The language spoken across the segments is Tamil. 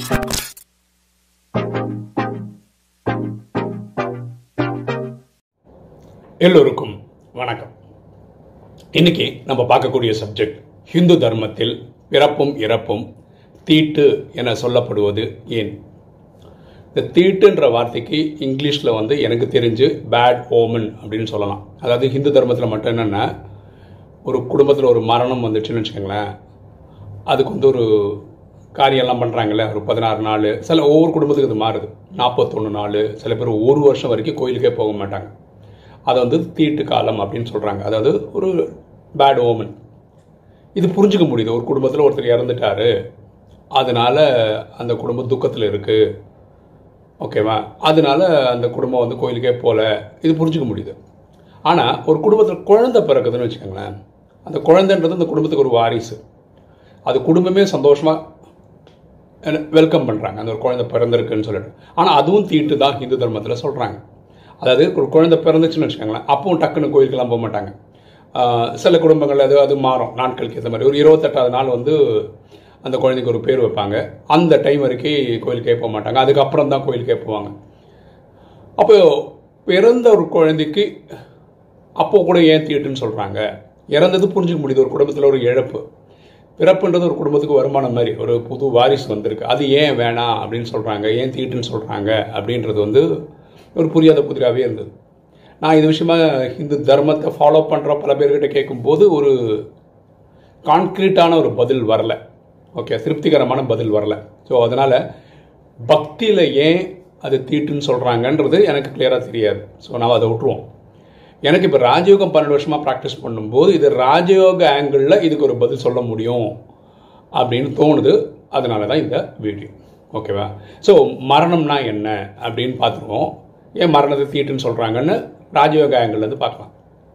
எல்லோருக்கும் வணக்கம் இன்னைக்கு நம்ம பார்க்கக்கூடிய சப்ஜெக்ட் ஹிந்து தர்மத்தில் பிறப்பும் இறப்பும் தீட்டு என சொல்லப்படுவது ஏன் இந்த தீட்டுன்ற வார்த்தைக்கு இங்கிலீஷில் வந்து எனக்கு தெரிஞ்சு பேட் ஓமன் அப்படின்னு சொல்லலாம் அதாவது ஹிந்து தர்மத்தில் மட்டும் என்னென்னா ஒரு குடும்பத்தில் ஒரு மரணம் வந்துச்சுன்னு வச்சுக்கோங்களேன் அதுக்கு வந்து ஒரு காரியம்லாம் பண்ணுறாங்கல்ல ஒரு பதினாறு நாள் சில ஒவ்வொரு குடும்பத்துக்கு இது மாறுது நாற்பத்தொன்று நாள் சில பேர் ஒரு வருஷம் வரைக்கும் கோயிலுக்கே போக மாட்டாங்க அதை வந்து தீட்டு காலம் அப்படின்னு சொல்கிறாங்க அதாவது ஒரு பேட் ஓமன் இது புரிஞ்சுக்க முடியுது ஒரு குடும்பத்தில் ஒருத்தர் இறந்துட்டாரு அதனால அந்த குடும்பம் துக்கத்தில் இருக்குது ஓகேவா அதனால அந்த குடும்பம் வந்து கோயிலுக்கே போகல இது புரிஞ்சுக்க முடியுது ஆனால் ஒரு குடும்பத்தில் குழந்தை பிறக்குதுன்னு வச்சுக்கோங்களேன் அந்த குழந்தைன்றது அந்த குடும்பத்துக்கு ஒரு வாரிசு அது குடும்பமே சந்தோஷமாக வெல்கம் பண்ணுறாங்க அந்த ஒரு குழந்தை பிறந்திருக்குன்னு சொல்லிட்டு ஆனால் அதுவும் தீட்டு தான் ஹிந்து தர்மத்தில் சொல்கிறாங்க அதாவது ஒரு குழந்தை பிறந்துச்சுன்னு வச்சுக்கோங்களேன் அப்பவும் டக்குன்னு கோயிலுக்கெல்லாம் போக மாட்டாங்க ஆஹ் சில குடும்பங்கள் அது அது மாறும் நாட்களுக்கு ஏற்ற மாதிரி ஒரு இருபத்தெட்டாவது நாள் வந்து அந்த குழந்தைக்கு ஒரு பேர் வைப்பாங்க அந்த டைம் வரைக்கும் கோயிலுக்கே போக மாட்டாங்க அதுக்கப்புறம் தான் கோயிலுக்கே போவாங்க அப்போ பிறந்த ஒரு குழந்தைக்கு அப்போ கூட ஏன் தீட்டுன்னு சொல்கிறாங்க இறந்தது புரிஞ்சுக்க முடியுது ஒரு குடும்பத்தில் ஒரு இழப்பு பிறப்புன்றது ஒரு குடும்பத்துக்கு வருமானம் மாதிரி ஒரு புது வாரிசு வந்திருக்கு அது ஏன் வேணாம் அப்படின்னு சொல்கிறாங்க ஏன் தீட்டுன்னு சொல்கிறாங்க அப்படின்றது வந்து ஒரு புரியாத புதிராகவே இருந்தது நான் இது விஷயமா ஹிந்து தர்மத்தை ஃபாலோ பண்ணுற பல பேர்கிட்ட கேட்கும்போது ஒரு கான்க்ரீட்டான ஒரு பதில் வரல ஓகே திருப்திகரமான பதில் வரல ஸோ அதனால் பக்தியில் ஏன் அது தீட்டுன்னு சொல்கிறாங்கன்றது எனக்கு கிளியராக தெரியாது ஸோ நான் அதை விட்டுருவோம் எனக்கு இப்போ ராஜயோகம் பன்னெண்டு வருஷமாக ப்ராக்டிஸ் பண்ணும்போது இது ராஜயோக ஆங்கிளில் இதுக்கு ஒரு பதில் சொல்ல முடியும் அப்படின்னு தோணுது அதனால தான் இந்த வீடியோ ஓகேவா ஸோ மரணம்னா என்ன அப்படின்னு பார்த்துருவோம் ஏன் மரணத்தை தீட்டுன்னு சொல்கிறாங்கன்னு ராஜயோக ஆங்கிள்லேருந்து பார்க்கலாம்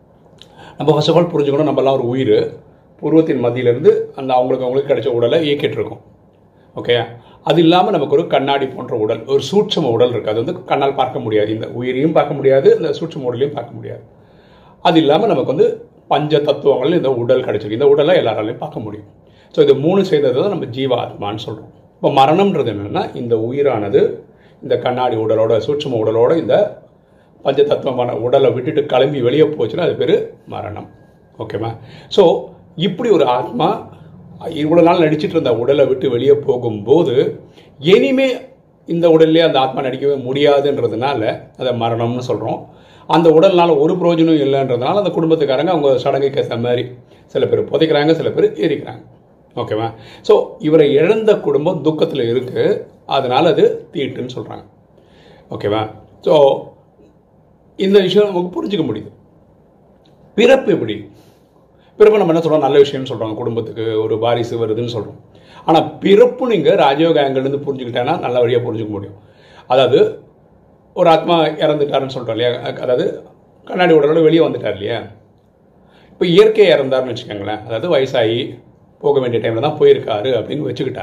நம்ம ஃபர்ஸ்ட் ஆஃப் ஆல் புரிஞ்சுக்கணும் நம்மலாம் ஒரு உயிர் பூர்வத்தின் மத்தியிலேருந்து அந்த அவங்களுக்கு அவங்களுக்கு கிடைச்ச உடலை இயக்கிட்டு இருக்கோம் ஓகே அது இல்லாமல் நமக்கு ஒரு கண்ணாடி போன்ற உடல் ஒரு சூட்சம உடல் இருக்குது அது வந்து கண்ணால் பார்க்க முடியாது இந்த உயிரையும் பார்க்க முடியாது இந்த சூட்சம உடலையும் பார்க்க முடியாது அது இல்லாமல் நமக்கு வந்து பஞ்ச தத்துவங்கள் இந்த உடல் கிடைச்சிருக்கு இந்த உடலை எல்லாராலையும் பார்க்க முடியும் ஸோ இது மூணு செய்தது தான் நம்ம ஜீவாத்மான்னு சொல்கிறோம் இப்போ மரணம்ன்றது என்னென்னா இந்த உயிரானது இந்த கண்ணாடி உடலோட சூட்சம உடலோட இந்த பஞ்ச தத்துவமான உடலை விட்டுட்டு கிளம்பி வெளியே போச்சுன்னா அது பேர் மரணம் ஓகேவா ஸோ இப்படி ஒரு ஆத்மா இவ்வளோ நாள் நடிச்சிட்டு இருந்த உடலை விட்டு வெளியே போகும்போது இனிமே இந்த உடல்லே அந்த ஆத்மா நடிக்கவே முடியாதுன்றதுனால அதை மரணம்னு சொல்கிறோம் அந்த உடல்னால ஒரு பிரயோஜனம் இல்லைன்றதுனால அந்த குடும்பத்துக்காரங்க அவங்க சடங்குக்கு ஏற்ற மாதிரி சில பேர் புதைக்கிறாங்க சில பேர் எரிக்கிறாங்க ஓகேவா ஸோ இவரை இழந்த குடும்பம் துக்கத்தில் இருக்குது அதனால அது தீட்டுன்னு சொல்கிறாங்க ஓகேவா ஸோ இந்த விஷயம் நமக்கு புரிஞ்சுக்க முடியுது பிறப்பு எப்படி பிறப்பு நம்ம என்ன சொல்கிறோம் நல்ல விஷயம்னு சொல்கிறோம் குடும்பத்துக்கு ஒரு வாரிசு வருதுன்னு சொல்கிறோம் ஆனால் பிறப்பு நீங்கள் ராஜயோக ஆங்கிள்லேருந்து புரிஞ்சுக்கிட்டேன்னா நல்ல வழியாக புரிஞ்சுக்க முடியும் அதாவது ஒரு ஆத்மா இறந்துட்டாருன்னு சொல்கிறோம் இல்லையா அதாவது கண்ணாடி உடலோட வெளியே வந்துட்டார் இல்லையா இப்போ இயற்கை இறந்தாருன்னு வச்சுக்கோங்களேன் அதாவது வயசாகி போக வேண்டிய டைமில் தான் போயிருக்காரு அப்படின்னு வச்சுக்கிட்டா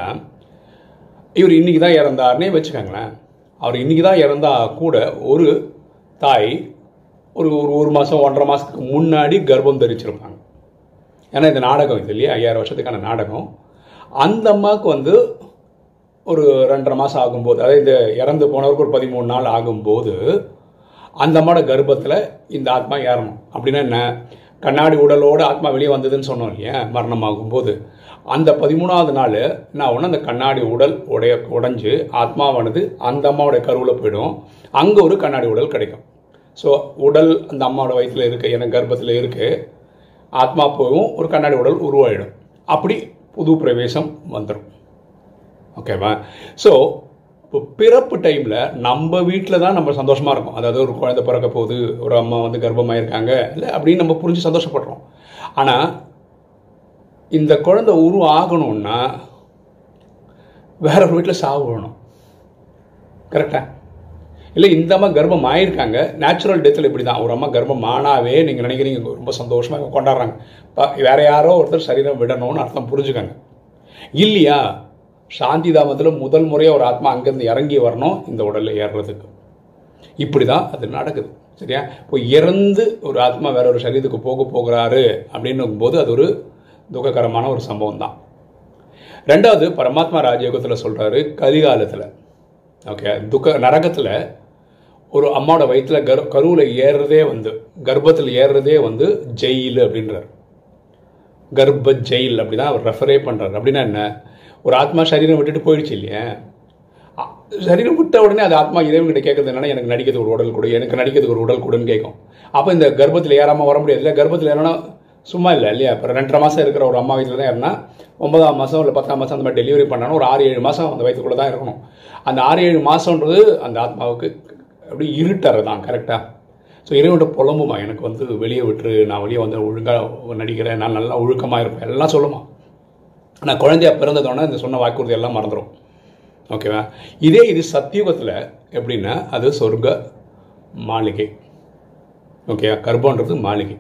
இவர் இன்றைக்கி தான் இறந்தாருன்னே வச்சுக்கோங்களேன் அவர் இன்றைக்கி தான் இறந்தா கூட ஒரு தாய் ஒரு ஒரு ஒரு மாதம் ஒன்றரை மாதத்துக்கு முன்னாடி கர்ப்பம் தரிச்சிருப்பாங்க ஏன்னா இந்த நாடகம் இது இல்லையா ஐயாயிரம் வருஷத்துக்கான நாடகம் அந்த அம்மாவுக்கு வந்து ஒரு ரெண்டரை மாதம் ஆகும்போது அதாவது இந்த இறந்து போனவருக்கு ஒரு பதிமூணு நாள் ஆகும்போது அந்த அம்மாவோட கர்ப்பத்தில் இந்த ஆத்மா ஏறணும் அப்படின்னா என்ன கண்ணாடி உடலோடு ஆத்மா வெளியே வந்ததுன்னு சொன்னோம் இல்லையா மரணம் ஆகும்போது அந்த பதிமூணாவது நாள் என்ன ஒன்று அந்த கண்ணாடி உடல் உடைய உடைஞ்சு ஆத்மாவானது அந்த அம்மாவோட கருவில் போயிடும் அங்கே ஒரு கண்ணாடி உடல் கிடைக்கும் ஸோ உடல் அந்த அம்மாவோட வயிற்றில் இருக்குது எனக்கு கர்ப்பத்தில் இருக்குது ஆத்மா போகும் ஒரு கண்ணாடி உடல் உருவாயிடும் அப்படி புது பிரவேசம் வந்துடும் ஓகேவா ஸோ இப்போ பிறப்பு டைமில் நம்ம வீட்டில் தான் நம்ம சந்தோஷமாக இருக்கும் அதாவது ஒரு குழந்தை பிறக்க போகுது ஒரு அம்மா வந்து கர்ப்பமாக இருக்காங்க இல்லை அப்படின்னு நம்ம புரிஞ்சு சந்தோஷப்படுறோம் ஆனால் இந்த குழந்தை உருவம் ஆகணும்னா வேற ஒரு வீட்டில் சாவு வேணும் கரெக்டா இல்லை இந்த அம்மா கர்ப்பம் ஆயிருக்காங்க நேச்சுரல் டெத்தில் இப்படி தான் ஒரு அம்மா கர்ப்பம் ஆனாவே நீங்கள் நினைக்கிறீங்க ரொம்ப சந்தோஷமாக கொண்டாடுறாங்க ப- வேற யாரோ ஒருத்தர் சரீரம் விடணும்னு அர்த்தம் புரிஞ்சுக்கங்க இல்லையா சாந்தி தாமத்தில் முதல் முறையாக ஒரு ஆத்மா அங்கேருந்து இறங்கி வரணும் இந்த உடலில் ஏறுறதுக்கு இப்படி தான் அது நடக்குது சரியா இப்போ இறந்து ஒரு ஆத்மா வேற ஒரு சரீரத்துக்கு போக போகிறாரு அப்படின்னும் போது அது ஒரு துக்ககரமான ஒரு சம்பவம் தான் ரெண்டாவது பரமாத்மா ராஜயோகத்தில் சொல்கிறாரு கலிகாலத்தில் ஓகே துக்க நரகத்தில் ஒரு அம்மாவோட வயிற்றில் கர் கருவில் ஏறுறதே வந்து கர்ப்பத்தில் ஏறுறதே வந்து ஜெயில் அப்படின்றார் கர்ப்ப ஜெயில் அப்படி தான் அவர் ரெஃபரே பண்ணுறாரு அப்படின்னா என்ன ஒரு ஆத்மா சரீரம் விட்டுட்டு போயிடுச்சு இல்லையா அ- சரீரம் விட்ட உடனே அது ஆத்மா இறைவன்கிட்ட கேட்கறது என்னன்னா எனக்கு நடிக்கிறதுக்கு ஒரு உடல் கொடு எனக்கு நடிக்கிறதுக்கு ஒரு உடல் கொடுன்னு கேட்கும் அப்போ இந்த கர்ப்பத்தில் ஏறாமல் வர முடியாது இல்லை கர்ப்பத்தில் ஏறனா சும்மா இல்லை இல்லையா இப்போ ரெண்டரை மாதம் இருக்கிற ஒரு அம்மா வயிற்றுல தான் ஏறினா ஒன்பதாம் மாதம் இல்லை பத்தாம் மாதம் அந்த மாதிரி டெலிவரி பண்ணாலும் ஒரு ஆறு ஏழு மாதம் அந்த வயிற்றுக்குள்ளே தான் இருக்கணும் அந்த ஆறு ஏழு மாதம்ன்றது அந்த ஆத்மாவுக்கு அப்படி இருட்டறை தான் கரெக்டாக ஸோ இறைவன்கிட்ட புலம்புமா எனக்கு வந்து வெளியே விட்டுரு நான் வெளியே வந்து ஒழுங்காக நடிக்கிறேன் நான் நல்லா ஒழுக்கமாக இருப்பேன் எல்லாம் சொல்லுமா ஆனால் குழந்தையா பிறந்ததோடனே இந்த சொன்ன வாக்குறுதி எல்லாம் மறந்துடும் ஓகேவா இதே இது சத்தியுகத்தில் எப்படின்னா அது சொர்க்க மாளிகை ஓகே கர்ப்பன்றது மாளிகை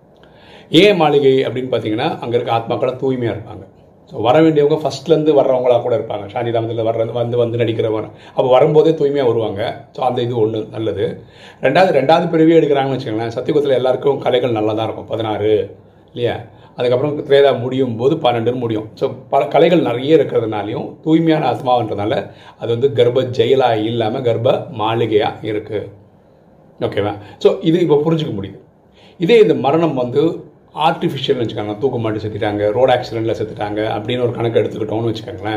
ஏன் மாளிகை அப்படின்னு பார்த்தீங்கன்னா அங்கே இருக்க ஆத்மாக்கள் தூய்மையாக இருப்பாங்க ஸோ வர வேண்டியவங்க ஃபஸ்ட்லேருந்து வர்றவங்களா கூட இருப்பாங்க சாந்திதாமத்தில் வர்ற வந்து வந்து நடிக்கிறவங்க அப்போ வரும்போதே தூய்மையாக வருவாங்க ஸோ அந்த இது ஒன்று நல்லது ரெண்டாவது ரெண்டாவது பிறவியே எடுக்கிறாங்கன்னு வச்சுக்கோங்களேன் சத்தியுகத்தில் எல்லாருக்கும் கலைகள் நல்லா தான் இருக்கும் பதினாறு இல்லையா அதுக்கப்புறம் திரேதா முடியும் போது பன்னெண்டுன்னு முடியும் ஸோ பல கலைகள் நிறைய இருக்கிறதுனாலையும் தூய்மையான ஆத்மான்றதுனால அது வந்து கர்ப்ப ஜெயிலாக இல்லாமல் கர்ப்ப மாளிகையாக இருக்குது ஓகேவா ஸோ இது இப்போ புரிஞ்சுக்க முடியுது இதே இந்த மரணம் வந்து ஆர்டிஃபிஷியல்னு வச்சுக்கோங்க தூக்கு மாட்டி செத்துட்டாங்க ரோட் ஆக்சிடெண்ட்டில் செத்துட்டாங்க அப்படின்னு ஒரு கணக்கு எடுத்துக்கிட்டோம்னு வச்சுக்கோங்களேன்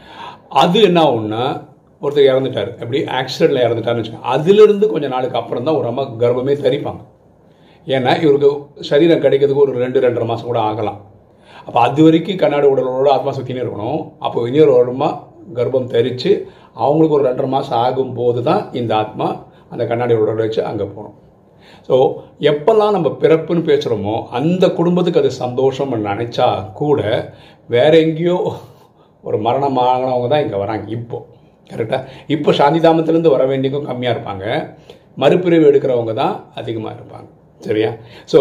அது என்ன ஆகும்னா ஒருத்தர் இறந்துட்டார் எப்படி ஆக்சிடெண்ட்டில் இறந்துட்டாருன்னு வச்சுக்கோங்க அதுலேருந்து கொஞ்சம் நாளுக்கு அப்புறம் தான் ஒரு அம்மா கர்ப்பமே தரிப்பாங்க ஏன்னா இவருக்கு சரீரம் கிடைக்கிறதுக்கு ஒரு ரெண்டு ரெண்டரை மாதம் கூட ஆகலாம் அப்போ அது வரைக்கும் கண்ணாடி உடலோட ஆத்மா சுற்றினே இருக்கணும் அப்போ இன்னொரு வருடமா கர்ப்பம் தரித்து அவங்களுக்கு ஒரு ரெண்டரை மாதம் ஆகும்போது தான் இந்த ஆத்மா அந்த கண்ணாடி உடலை வச்சு அங்கே போகணும் ஸோ எப்பெல்லாம் நம்ம பிறப்புன்னு பேசுகிறோமோ அந்த குடும்பத்துக்கு அது சந்தோஷம் நினச்சா கூட வேற எங்கேயோ ஒரு மரணம் ஆகினவங்க தான் இங்கே வராங்க இப்போ கரெக்டாக இப்போ சாந்திதாமத்திலேருந்து வர வேண்டியவங்க கம்மியாக இருப்பாங்க மறுபிரிவு எடுக்கிறவங்க தான் அதிகமாக இருப்பாங்க சரியா ஸோ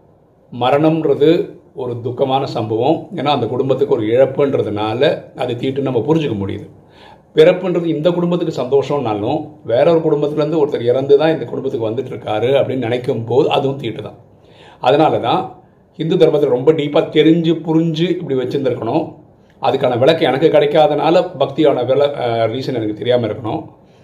மரணம்ன்றது ஒரு துக்கமான சம்பவம் ஏன்னா அந்த குடும்பத்துக்கு ஒரு இழப்புன்றதுனால அது தீட்டு நம்ம புரிஞ்சுக்க முடியுது பிறப்புன்றது இந்த குடும்பத்துக்கு சந்தோஷம்னாலும் வேற ஒரு குடும்பத்துலேருந்து ஒருத்தர் இறந்து தான் இந்த குடும்பத்துக்கு வந்துட்டு இருக்காரு அப்படின்னு நினைக்கும் போது அதுவும் தீட்டு தான் அதனால தான் இந்து தர்மத்தில் ரொம்ப டீப்பாக தெரிஞ்சு புரிஞ்சு இப்படி வச்சுருந்துருக்கணும் அதுக்கான விளக்கு எனக்கு கிடைக்காதனால பக்தியான வில ரீசன் எனக்கு தெரியாமல் இருக்கணும்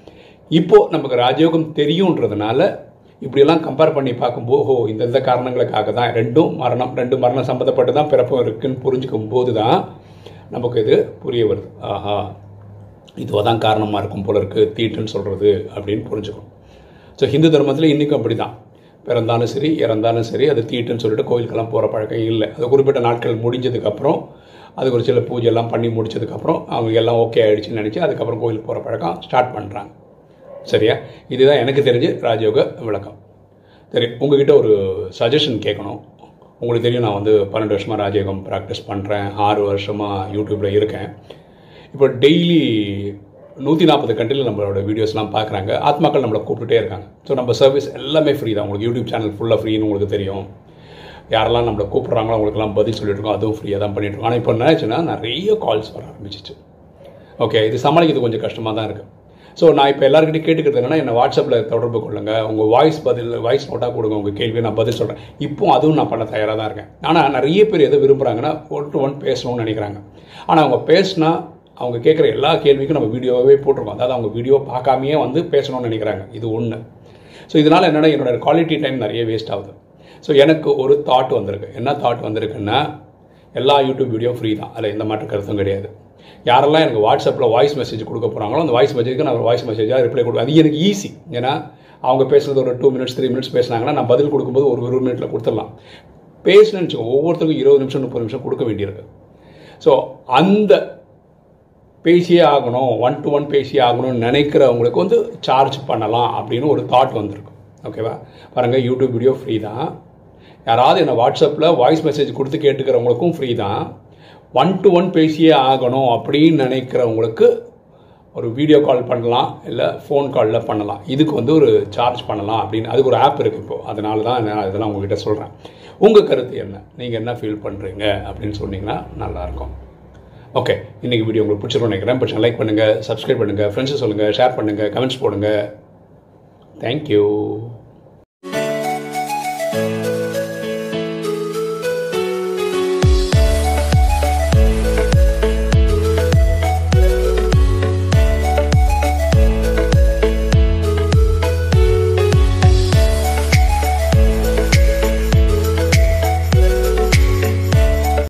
இப்போ நமக்கு ராஜயோகம் தெரியுன்றதுனால இப்படியெல்லாம் கம்பேர் பண்ணி பார்க்கும்போது ஓ இந்த இந்த காரணங்களுக்காக தான் ரெண்டும் மரணம் ரெண்டு மரணம் சம்மந்தப்பட்டு தான் பிறப்பும் இருக்குன்னு புரிஞ்சுக்கும் போது தான் நமக்கு இது புரிய வருது ஆஹா இதுவாக தான் காரணமாக இருக்கும் போல இருக்கு தீட்டுன்னு சொல்கிறது அப்படின்னு புரிஞ்சுக்கணும் ஸோ ஹிந்து தர்மத்தில் இன்றைக்கும் அப்படி தான் பிறந்தாலும் சரி இறந்தாலும் சரி அது தீட்டுன்னு சொல்லிட்டு கோயிலுக்கெல்லாம் போகிற பழக்கம் இல்லை அது குறிப்பிட்ட நாட்கள் முடிஞ்சதுக்கப்புறம் அதுக்கு ஒரு சில பூஜை எல்லாம் பண்ணி முடிச்சதுக்கப்புறம் அவங்க எல்லாம் ஓகே ஆயிடுச்சுன்னு நினச்சி அதுக்கப்புறம் கோயிலுக்கு போகிற பழக்கம் ஸ்டார்ட் பண்ணுறாங்க சரியா இதுதான் எனக்கு தெரிஞ்சு ராஜயோக விளக்கம் சரி உங்ககிட்ட ஒரு சஜஷன் கேட்கணும் உங்களுக்கு தெரியும் நான் வந்து பன்னெண்டு வருஷமாக ராஜயோகம் ப்ராக்டிஸ் பண்ணுறேன் ஆறு வருஷமாக யூடியூப்பில் இருக்கேன் இப்போ டெய்லி நூற்றி நாற்பது கண்ட்ரியில் நம்மளோட வீடியோஸ்லாம் பார்க்குறாங்க ஆத்மாக்கள் நம்மளை கூப்பிட்டுட்டே இருக்காங்க ஸோ நம்ம சர்வீஸ் எல்லாமே ஃப்ரீ தான் உங்களுக்கு யூடியூப் சேனல் ஃபுல்லாக ஃப்ரீன்னு உங்களுக்கு தெரியும் யாரெல்லாம் நம்மளை கூப்பிட்றாங்களோ அவங்களுக்குலாம் பதில் சொல்லிட்டு இருக்கோம் அதுவும் ஃப்ரீயாக தான் பண்ணிட்டு இருக்கோம் ஆனால் இப்போ என்ன ஆச்சுன்னா நிறைய கால்ஸ் வர ஆரம்பிச்சிச்சு ஓகே இது சமாளிக்கிறது கொஞ்சம் கஷ்டமாக தான் இருக்குது ஸோ நான் இப்போ எல்லாருக்கிட்டையும் கேட்டுக்கிறது என்னன்னா என்ன வாட்ஸ்அப்பில் தொடர்பு கொள்ளுங்க உங்கள் வாய்ஸ் பதில் வாய்ஸ் நோட்டாக கொடுங்க உங்கள் கேள்வியை நான் பதில் சொல்கிறேன் இப்போ அதுவும் நான் பண்ண தயாராக தான் இருக்கேன் ஆனால் நிறைய பேர் எதை விரும்புகிறாங்கன்னா ஒன் டு ஒன் பேசணும்னு நினைக்கிறாங்க ஆனால் அவங்க பேசினா அவங்க கேட்குற எல்லா கேள்விக்கும் நம்ம வீடியோவே போட்டிருக்கோம் அதாவது அவங்க வீடியோ பார்க்காமையே வந்து பேசணும்னு நினைக்கிறாங்க இது ஒன்று ஸோ இதனால் என்னென்னா என்னோட குவாலிட்டி டைம் நிறைய வேஸ்ட் ஆகுது ஸோ எனக்கு ஒரு தாட் வந்திருக்கு என்ன தாட் வந்திருக்குன்னா எல்லா யூடியூப் வீடியோ ஃப்ரீ தான் அதில் எந்த மாற்று கருத்தும் கிடையாது யாரெல்லாம் எனக்கு வாட்ஸ்அப்பில் வாய்ஸ் மெசேஜ் கொடுக்க போகிறாங்களோ அந்த வாய்ஸ் மெசேஜுக்கு நான் வாய்ஸ் மெசேஜாக ரிப்ளை கொடுப்பேன் அது எனக்கு ஈஸி ஏன்னா அவங்க பேசுகிறது ஒரு டூ மினிட்ஸ் த்ரீ மினிட்ஸ் பேசினாங்கன்னா நான் பதில் கொடுக்கும்போது ஒரு ஒரு மினிட்ல கொடுத்துடலாம் பேசணும்னு வச்சுக்கோங்க ஒவ்வொருத்தருக்கும் இருபது நிமிஷம் முப்பது நிமிஷம் கொடுக்க வேண்டியிருக்கு ஸோ அந்த பேசியே ஆகணும் ஒன் டு ஒன் பேசியே ஆகணும்னு நினைக்கிறவங்களுக்கு வந்து சார்ஜ் பண்ணலாம் அப்படின்னு ஒரு தாட் வந்திருக்கு ஓகேவா பாருங்கள் யூடியூப் வீடியோ ஃப்ரீ தான் யாராவது என்னை வாட்ஸ்அப்பில் வாய்ஸ் மெசேஜ் கொடுத்து கேட்டுக்கிறவங்களுக்கும் ஃப்ரீ தான் ஒன் டு ஒன் பேசியே ஆகணும் அப்படின்னு நினைக்கிறவங்களுக்கு ஒரு வீடியோ கால் பண்ணலாம் இல்லை ஃபோன் காலில் பண்ணலாம் இதுக்கு வந்து ஒரு சார்ஜ் பண்ணலாம் அப்படின்னு அதுக்கு ஒரு ஆப் இருக்குது இப்போது அதனால தான் நான் இதெல்லாம் உங்ககிட்ட சொல்கிறேன் உங்கள் கருத்து என்ன நீங்கள் என்ன ஃபீல் பண்ணுறீங்க அப்படின்னு சொன்னீங்கன்னா நல்லாயிருக்கும் ஓகே இன்றைக்கி வீடியோ உங்களுக்கு பிடிச்சிருக்கோம் நினைக்கிறேன் பிடிச்சா லைக் பண்ணுங்கள் சப்ஸ்கிரைப் பண்ணுங்கள் ஃப்ரெண்ட்ஸு சொல்லுங்கள் ஷேர் பண்ணுங்கள் கமெண்ட்ஸ் போடுங்க தேங்க்யூ